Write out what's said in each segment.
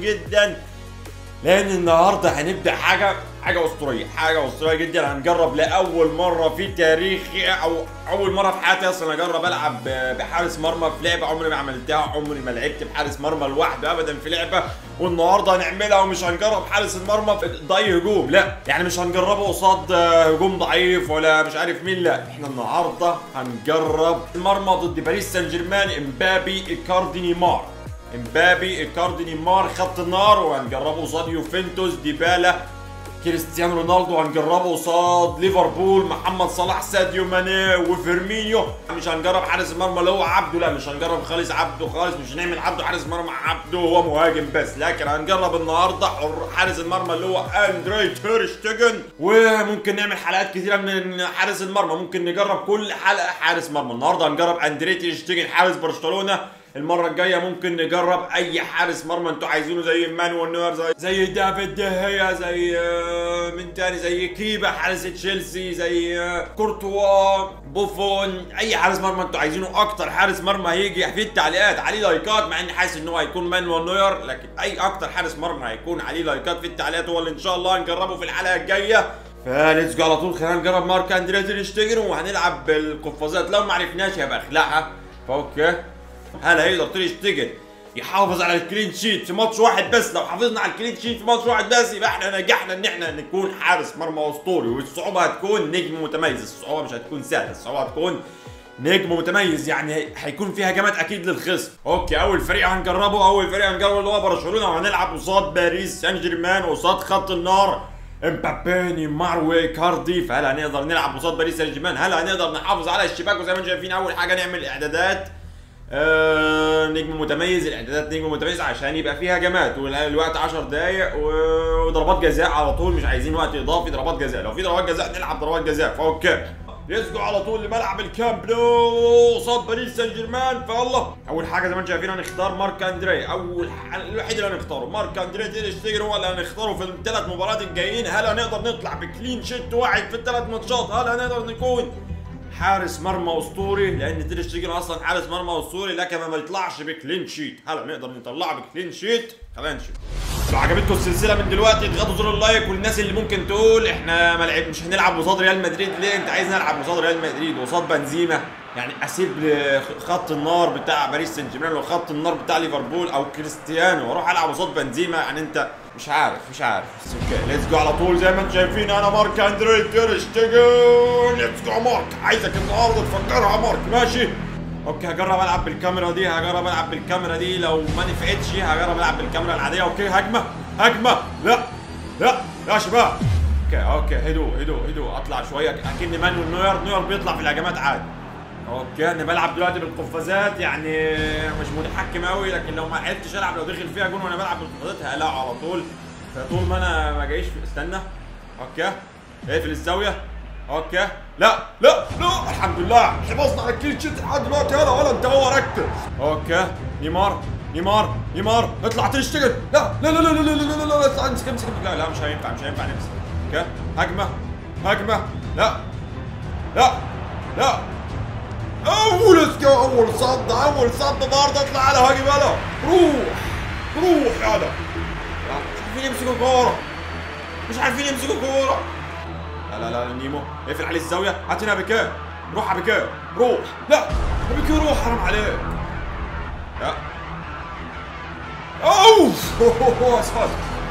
جدا لان النهارده هنبدا حاجه حاجه اسطوريه حاجه اسطوريه جدا هنجرب لاول مره في تاريخي او اول مره في حياتي اصلا اجرب العب بحارس مرمى في لعبه عمري ما عملتها عمري ما لعبت بحارس مرمى لوحده ابدا في لعبه والنهارده هنعملها ومش هنجرب حارس المرمى في ضي هجوم لا يعني مش هنجربه قصاد هجوم ضعيف ولا مش عارف مين لا احنا النهارده هنجرب المرمى ضد باريس سان جيرمان امبابي ايكاردي نيمار امبابي ايكاردي نيمار خط النار وهنجربه قصاد يوفنتوس ديبالا كريستيانو رونالدو هنجربه قصاد ليفربول محمد صلاح ساديو ماني وفيرمينيو مش هنجرب حارس المرمى اللي هو عبده لا مش هنجرب خالص عبده خالص مش هنعمل عبده حارس مرمى عبده هو مهاجم بس لكن هنجرب النهارده حارس المرمى اللي هو اندري تيرشتجن وممكن نعمل حلقات كثيره من حارس المرمى ممكن نجرب كل حلقه حارس مرمى النهارده هنجرب اندري تيرشتجن حارس برشلونه المره الجايه ممكن نجرب اي حارس مرمى انتوا عايزينه زي مانويل نوير زي زي دافيد دهيا زي من تاني زي كيبا حارس تشيلسي زي كورتوا بوفون اي حارس مرمى انتوا عايزينه اكتر حارس مرمى هيجي في التعليقات عليه لايكات مع اني حاسس ان هو هيكون مانويل نوير لكن اي اكتر حارس مرمى هيكون عليه لايكات في التعليقات هو اللي ان شاء الله هنجربه في الحلقه الجايه فليتس جو على طول خلينا نجرب مارك اندريا تيرشتجن وهنلعب بالقفازات لو ما عرفناش هيبقى اخلعها فاوكي هل هيقدر تير شتيجن يحافظ على الكلين شيت في ماتش واحد بس لو حافظنا على الكلين شيت في ماتش واحد بس يبقى احنا نجحنا ان احنا نكون حارس مرمى اسطوري والصعوبه هتكون نجم متميز الصعوبه مش هتكون سهله الصعوبه هتكون نجم متميز يعني هيكون في هجمات اكيد للخصم اوكي اول فريق هنجربه اول فريق هنجربه اللي هو برشلونه وهنلعب قصاد باريس سان جيرمان قصاد خط النار امبابي نيمار وكاردي فهل هنقدر نلعب قصاد باريس سان جيرمان هل هنقدر نحافظ على الشباك وزي ما انتم شايفين اول حاجه نعمل اعدادات آه نجم متميز الاعدادات نجم متميز عشان يبقى فيه هجمات والوقت 10 دقايق وضربات جزاء على طول مش عايزين وقت اضافي ضربات جزاء لو في ضربات جزاء نلعب ضربات جزاء فاوكي يسجوا على طول لملعب الكامب نو قصاد باريس سان جيرمان فالله اول حاجه زي ما انتم شايفين هنختار مارك اندري اول الوحيد اللي هنختاره مارك اندري تيرشتيجن هو اللي هنختاره في الثلاث مباريات الجايين هل هنقدر نطلع بكلين شيت واحد في الثلاث ماتشات هل هنقدر نكون حارس مرمى اسطوري لان تير شتيجن اصلا حارس مرمى اسطوري لكن ما بيطلعش بكلين شيت هل نقدر نطلعه بكلين شيت خلينا نشوف لو عجبتكم السلسله من دلوقتي اضغطوا زر اللايك والناس اللي ممكن تقول احنا ما لعب مش هنلعب قصاد ريال مدريد ليه انت عايز نلعب قصاد ريال مدريد قصاد بنزيما يعني اسيب خط النار بتاع باريس سان جيرمان وخط النار بتاع ليفربول او كريستيانو واروح العب قصاد بنزيما يعني انت مش عارف مش عارف بس اوكي ليتس جو على طول زي ما انتم شايفين انا مارك اندري تيرشتجن ليتس جو مارك عايزك النهارده تفكرها مارك ماشي اوكي هجرب العب بالكاميرا دي هجرب العب بالكاميرا دي لو ما نفعتش هجرب العب بالكاميرا العاديه اوكي هجمه هجمه لا لا يا شباب اوكي اوكي هدوء هدوء هدوء اطلع شويه اكن مانويل نوير نوير بيطلع في الهجمات عادي اوكي انا بلعب دلوقتي بالقفازات يعني مش متحكم قوي لكن لو ما عرفتش العب لو دخل فيها جون وانا بلعب بالقفازات هقلع على طول فطول ما انا ما جايش استنى اوكي اقفل الزاويه اوكي لا لا لا الحمد لله حفظنا على الكيل شيت لحد دلوقتي يلا ولا انت هو ركز اوكي نيمار نيمار نيمار اطلع تشتغل لا لا لا لا لا لا لا لا لا امسك امسك لا لا مش هينفع مش هينفع نمسك اوكي هجمه هجمه لا لا لا اول اسكا اول صد اول صد النهارده اطلع على هاجم يلا روح روح يلا مش عارفين يمسكوا الكوره مش عارفين يمسكوا الكوره لا لا لا نيمو اقفل عليه الزاويه هاتنا بكام روح على بكام روح لا بكام روح حرام عليك لا اوف اسفل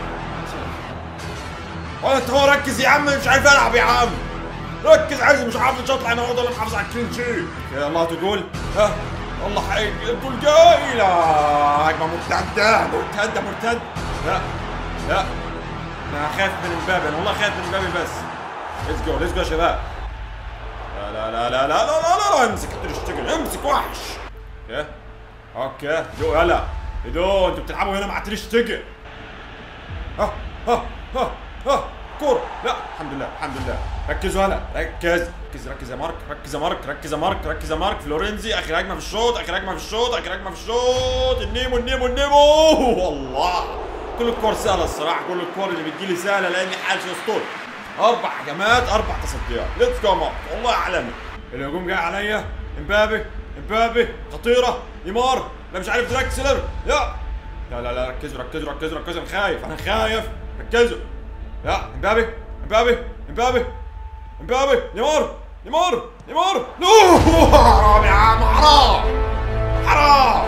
ولا انت هو ركز يا عم مش عارف العب يا عم ركز عايز مش حافظ اطلع النهارده ولا محافظ على الكلين شيت يا الله تقول ها والله حي الجول جاي لا هجمه مرتده مرتده مرتد لا لا انا خايف من امبابي انا والله خايف من امبابي بس ليتس جو ليتس جو يا شباب لا لا لا لا لا لا لا لا امسك تشتغل امسك وحش اوكي اوكي دو يلا دو انتوا بتلعبوا هنا مع تريشتجن ها ها ها ها كورة لا الحمد لله الحمد لله ركزوا هلا ركز ركز ركز يا مارك ركز يا مارك ركز يا مارك ركز يا مارك فلورنزي اخر هجمه في الشوط اخر هجمه في الشوط اخر هجمه في الشوط النيمو النيمو النيمو والله كل الكور سهله الصراحه كل الكور اللي بتجيلي سهله لاني حارس اسطوري اربع هجمات اربع تصديات ليتس جو مارك والله اعلمي الهجوم جاي عليا امبابي امبابي خطيره نيمار لا مش عارف دراكسلر لا لا لا لا ركزوا ركزوا ركزوا ركزوا انا خايف انا خايف ركزوا يا امبابي امبابي امبابي امبابي نيمار نيمار نيمار نو حرام يا عم حرام حرام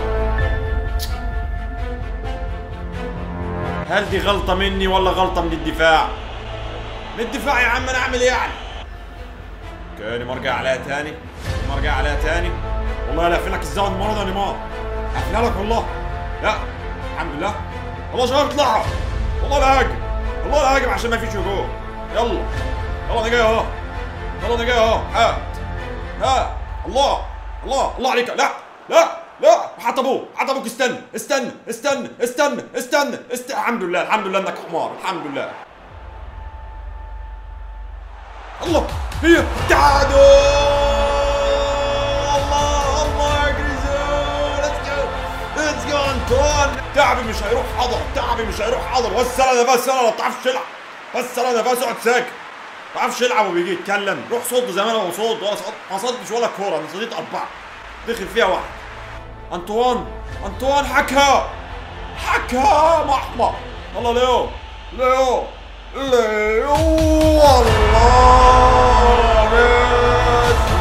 هل دي غلطة مني ولا غلطة من الدفاع؟ من الدفاع يا عم انا اعمل ايه يعني؟ اوكي نيمار جاي عليها تاني نيمار جاي عليها تاني والله لا لك الزاوية المرة ده نيمار قافلها لك والله لا الحمد لله والله شباب اطلعوا والله لا هاجم والله لا هاجم عشان ما فيش هجوم يلا يلا انا جاي اهو يلا انا جاي اهو هات هات الله الله الله عليك لا لا لا حتى ابوك حتى ابوك استنى استنى استنى استنى استنى است... الحمد لله الحمد لله انك حمار الحمد لله الله هي تعادل الله الله يا جريزون ليتس جو ليتس جو انطوان تعبي مش هيروح حضر تعبي مش هيروح حضر بس انا بس انا ما بتعرفش تلعب بس انا بس اقعد ساكت ما بتعرفش يلعب وبيجي يتكلم روح صد زي ما انا بصد ولا صد ما صدتش ولا كوره انا صديت اربعه دخل فيها واحد انطوان انطوان حكها حكها محمر الله ليو ليو ليو والله ميسي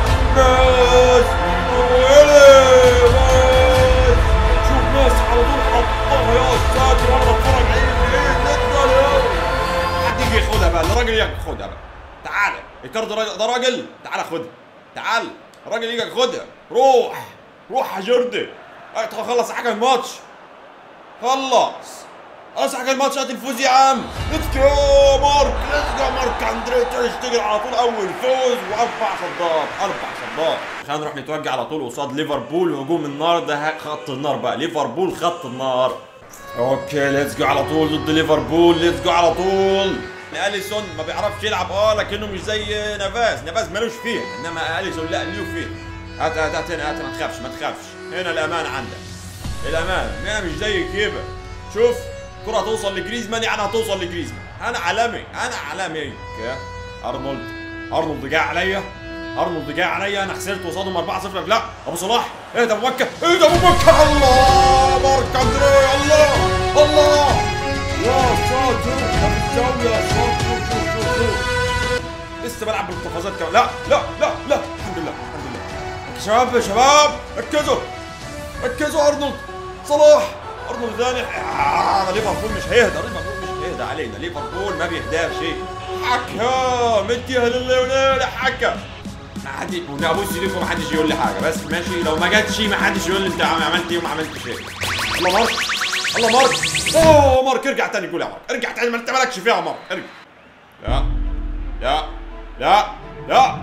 ميسي ويلي ميسي شوف ميسي على طول حطها يا ساتر وانا بتفرج عيني بعيد جدا يا حد يجي ياخدها بقى الراجل يجي ياخدها بقى تعالى الكارد راجل ده راجل تعالى خدها تعال الراجل يجي ياخدها روح روح يا جردي خلص حاجه الماتش خلص خلص حاجه الماتش هات الفوز يا عم ليتس جو مارك ليتس جو مارك اندري تشتغل على طول اول فوز واربع صدات اربع صدات خلينا نروح نتوجه على طول قصاد ليفربول هجوم النار ده خط النار بقى ليفربول خط النار اوكي ليتس جو على طول ضد ليفربول ليتس جو على طول اليسون ما بيعرفش يلعب اه لكنه مش زي نافاس نافاس مالوش فيها انما اليسون لا ليه فيه هات هات هات هنا هات ما تخافش ما تخافش هنا الامان عندك الامان هنا مش زي كده شوف كرة توصل لجريزمان يعني هتوصل لجريزمان انا عالمي انا عالمي اوكي ارنولد ارنولد جاي عليا ارنولد جاي عليا انا خسرت قصادهم 4 0 لا ابو صلاح ايه ده ابو مكه ايه ده ابو مكه الله مارك اندري الله الله يا ساتر ده في الزاويه يا ساتر شوف شوف شوف لسه بلعب بالقفازات كمان لا لا لا لا الحمد لله الحمد لله يا شباب يا شباب ركزوا ركزوا ارنولد صلاح ارنولد ثاني آه ليفربول مش هيهدى ليفربول مش هيهدى علينا ليفربول ما بيهداش شيء حكا مديها لليونيل حكا ما حد ابوس ايديكم ما حدش يقول لي حاجه بس ماشي لو ما جاتش ما حدش يقول لي انت عملت ايه وما عملتش ايه الله مارك الله مارك اوه مارك ارجع تاني قول يا مارك ارجع تاني ما انت مالكش فيها يا مارك ارجع لا لا لا لا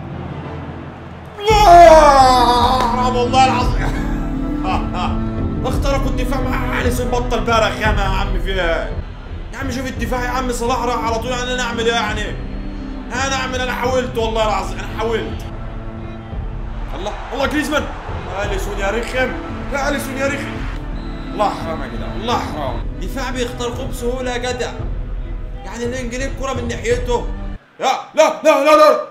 لا حرام والله العظيم اخترقوا الدفاع مع اليسون بطل بقى رخامه يا عم في ايه يا عم شوف الدفاع يا عم صلاح راح على طول يعني انا اعمل ايه يعني انا اعمل انا حاولت والله العظيم انا حاولت الله الله جريزمان اليسون يا رخم يا اليسون يا رخم الله حرام يا جدع الله حرام دفاع بيخترقوه بسهوله يا جدع يعني الانجليز كرة من ناحيته لا لا لا لا لا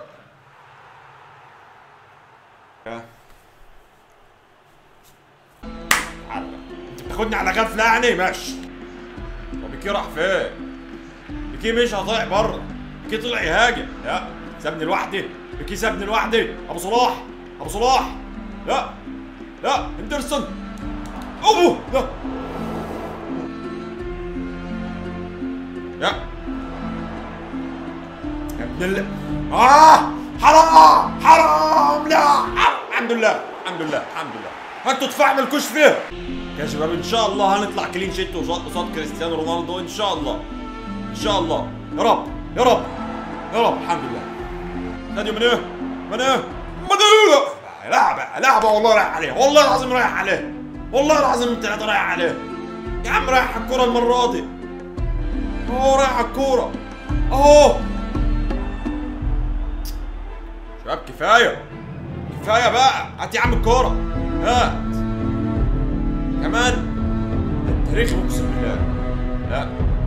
يا تعال انت بتاخدني على غفله يعني ماشي طب بيكي راح فين؟ بيكي مش طالع بره بيكي طلع يهاجم لا سابني لوحدي بيكي سابني لوحدي ابو صلاح ابو صلاح لا لا هندرسون اوه لا يا يا ابن الله اه حرام حرام لا حرام. الحمد لله الحمد لله الحمد لله انتوا دفاع مالكوش فيها يا شباب ان شاء الله هنطلع كلين شيت قصاد قصاد كريستيانو رونالدو ان شاء الله ان شاء الله يا رب يا رب يا رب الحمد لله ساديو من ايه من ايه من ايه لعبه لعبه والله رايح عليه والله العظيم رايح عليه والله العظيم ثلاثه رايح عليه يا عم رايح على الكوره المره دي اهو رايح على الكوره اهو شباب كفايه كفايه بقى هات يا عم الكوره هات كمان تاريخ اقسم بالله لا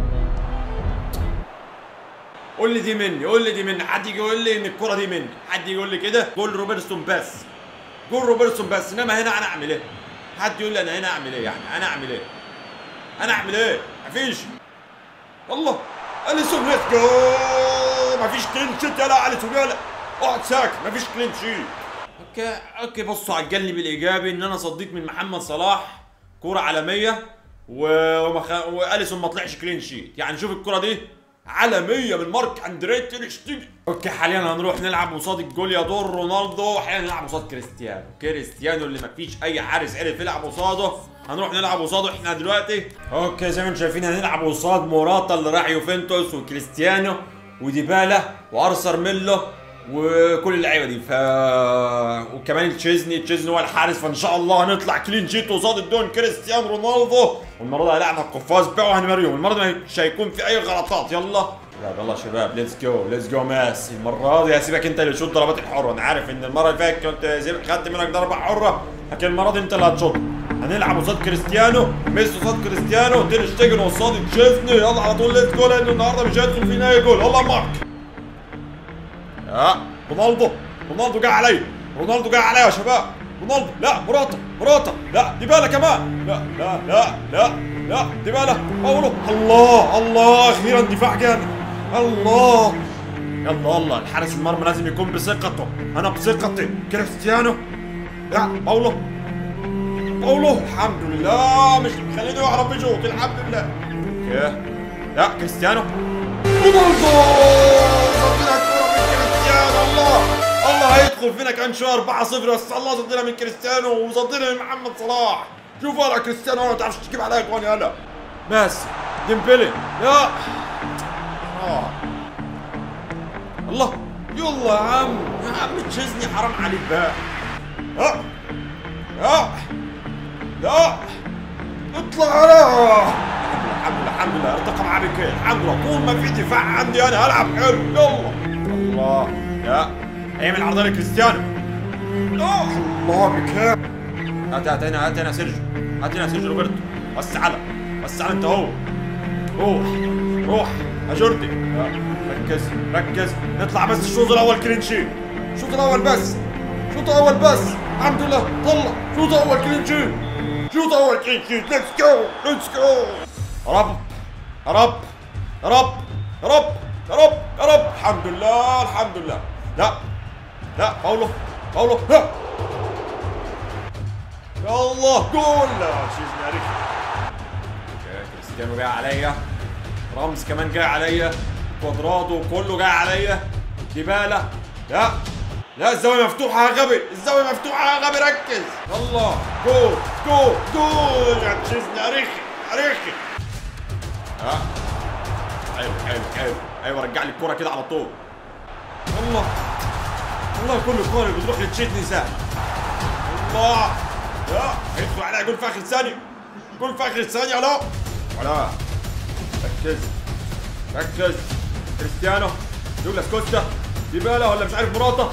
قول لي دي مني قول لي دي مني حد يجي يقول لي ان الكرة دي مني حد يجي يقول لي كده جول روبرتسون بس جول روبرتسون بس انما هنا انا اعمل ايه حد يقول لي انا هنا اعمل ايه يعني انا اعمل ايه انا اعمل ايه مفيش الله اليسون ليتس جو مفيش كلين شيت يلا اليسون يلا اقعد ساكت مفيش كلين شيت اوكي اوكي بصوا على الجانب الايجابي ان انا صديت من محمد صلاح كوره عالميه و... ومخ... واليسون ما طلعش كلين شيت يعني شوف الكوره دي عالميه من مارك اندريه تير شتيجن اوكي حاليا هنروح نلعب قصاد الجوليادور رونالدو حاليا نلعب قصاد كريستيانو كريستيانو اللي مفيش اي حارس عرف يلعب قصاده هنروح نلعب قصاده احنا دلوقتي اوكي زي ما انتم شايفين هنلعب قصاد موراتا اللي راح يوفنتوس وكريستيانو وديبالا وارثر ميلو وكل اللعيبه دي ف وكمان تشيزني تشيزني هو الحارس فان شاء الله هنطلع كلين شيت قصاد الدون كريستيانو رونالدو والمره دي هنلعب القفاز بقى وهنوريهم المره دي مش هيكون في اي غلطات يلا يلا يلا شباب ليتس جو ليتس جو ماسي المره دي هسيبك انت اللي تشوط ضربات الحره انا عارف ان المره اللي فاتت كنت سيبك خدت منك ضربه حره لكن المره دي انت اللي هتشوط هنلعب قصاد كريستيانو ميسي قصاد كريستيانو تير شتيجن قصاد تشيزني يلا على طول ليتس جو لانه النهارده مش هيدخل فينا اي جول يلا مارك يا رونالدو رونالدو جاي عليا رونالدو جاي عليا يا شباب رونالدو لا مراتا مراتا لا ديبالا كمان لا لا لا لا لا ديبالا باولو الله الله اخيرا دفاع جامد الله يلا الله الحارس المرمى لازم يكون بثقته انا بثقتي كريستيانو لا باولو باولو الحمد لله مش مخلينه يعرف يشوط الحمد لله اوكي لا كريستيانو رونالدو صدنا الكرة من كريستيانو الله الله هيدخل فينا كان شويه 4 0 بس الله صدنا من كريستيانو وصدنا من محمد صلاح شوف هلا كريستيانو ما تعرفش تجيب عليا اجوان هلا ميسي ديمبلي يا آه. الله يلا يا عم يا عم تشيزني حرام عليك بقى ها ها لا اطلع لا الحمد لله الحمد لله ارتقى مع بكير الحمد لله طول ما في دفاع عندي انا هلعب حلو يلا الله يا اعمل عرضيه لكريستيانو لا الله بكير هات هات هنا هات هنا سيرجيو هات هنا سيرجيو روبرتو بس على بس على انت هو روح روح يا جوردي ركز ركز نطلع بس الشوط الاول كلين شيت الشوط الاول بس شوط اول بس الحمد لله طلع شوط اول كلين شيت شوط اول كلين شيت ليتس جو ليتس جو يا رب يا رب يا رب يا رب يا رب يا رب الحمد لله الحمد لله لا لا باولو باولو لا يا الله جول لا شيزني عرفت كريستيانو جاي عليا رامز كمان جاي عليا كوادرادو كله جاي عليا ديبالا لا لا الزاوية مفتوحة يا غبي الزاوية مفتوحة يا غبي ركز الله جول جول جول يا تشيزني عريخي عريخي ها حلو حلو حلو ايوه رجع لي الكرة كده على طول الله والله كل الكورة اللي بتروح لتشيزني سهل الله يا هيدخل عليها جول في اخر ثانية جول في اخر ثانية لا ولا ركز ركز كريستيانو دوغلاس كوستا ديبالا ولا مش عارف مراتا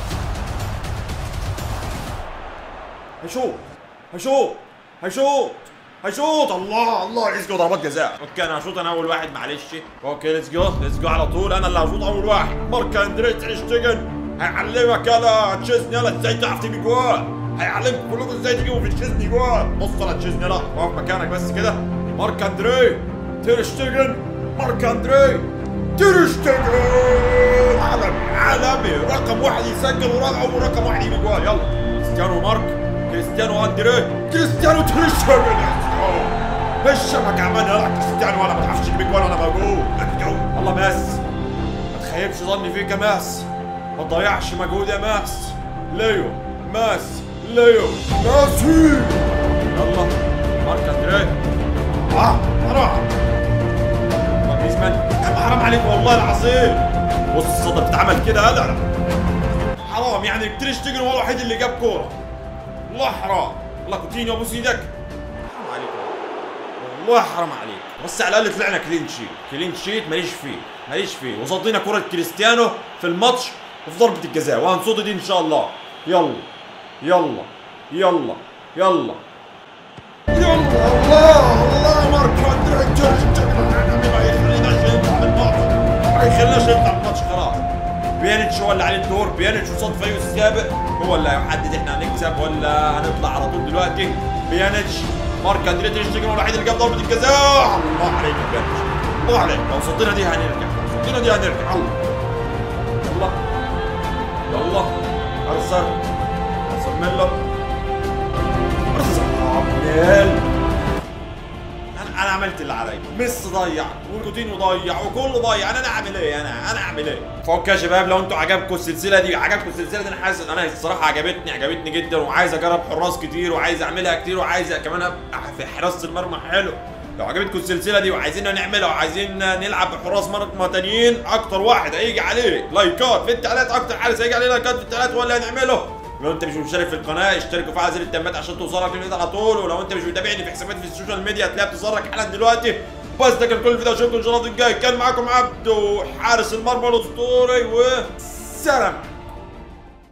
هيشوط هيشوط هيشوط هيشوط الله الله ليتس جو ضربات جزاء اوكي انا هشوط انا اول واحد معلش اوكي ليتس جو ليتس جو على طول انا اللي هشوط اول واحد مارك اندري تشتجن هيعلمك يلا تشيزني يلا ازاي تعرف تجيب جوال هيعلمكم كلكم ازاي تجيبوا في تشيزني جوال بص على تشيزني لا اقف مكانك بس كده مارك اندري تيرشتجن مارك اندري تيرشتجن عالمي عالمي رقم واحد يسجل ورقم ورقم واحد يجيب جوال يلا كريستيانو مارك كريستيانو اندري كريستيانو تيرشتجن الشبكة عمال يلعب كريستيانو ولا ما تعرفش تجيب جوال ولا موجود الله ماس ما تخيبش ظني فيك يا ماس ما تضيعش مجهود يا ماس ليو ماس ليو ماسي يلا مارك اندري اه حرام جريزمان حرام عليك والله العظيم بص الصدى بتتعمل كده لا لا حرام يعني تريش تجري هو الوحيد اللي جاب كوره والله حرام والله كوتينيو ابوس ايدك حرام عليك والله حرام عليك بس على الاقل طلعنا كلين شيت كلين شيت ماليش فيه ماليش فيه وصدينا كره كريستيانو في الماتش وفي ضربه الجزاء وهنصد دي ان شاء الله يلا يلا يلا يلا يلا الله الله مارك ما يخليناش نطلع من الماتش ما يخليناش نطلع من الماتش خلاص بيانيتش هو اللي عليه الدور بيانيتش وصاد فايو السابق هو اللي هيحدد احنا هنكسب ولا هنطلع على طول دلوقتي بيانيتش مارك اندريه تشتغل هو الوحيد اللي جاب ضربه الجزاء الله عليك يا بنش الله عليك لو صدينا دي هنرجع لو صدينا دي هنرجع الله يلا يلا ارسل ارسل ميلر ارسل عمال انا انا عملت اللي عليا ميسي ضيع وكوتينيو ضيع وكله ضيع انا انا اعمل ايه انا انا اعمل ايه فك يا شباب لو انتوا عجبكم السلسله دي عجبكم السلسله دي انا حاسس انا الصراحه عجبتني عجبتني جدا وعايز اجرب حراس كتير وعايز اعملها كتير وعايز كمان ابقى في حراسه المرمى حلو لو عجبتكم السلسله دي وعايزين نعملها وعايزين نلعب بحراس مرمى تانيين اكتر واحد هيجي عليه لايكات في التعليقات اكتر حارس هيجي عليه لايكات في التعليقات ولا هنعمله لو انت مش مشترك في القناه اشترك وفعل زر التنبيهات عشان توصلك الفيديو على طول ولو انت مش متابعني في حساباتي في السوشيال ميديا هتلاقيها بتظهر لك حالا دلوقتي بس ده كان كل الفيديو اشوفكم ان شاء الله الجاي كان معاكم عبدو حارس المرمى الاسطوري وسلام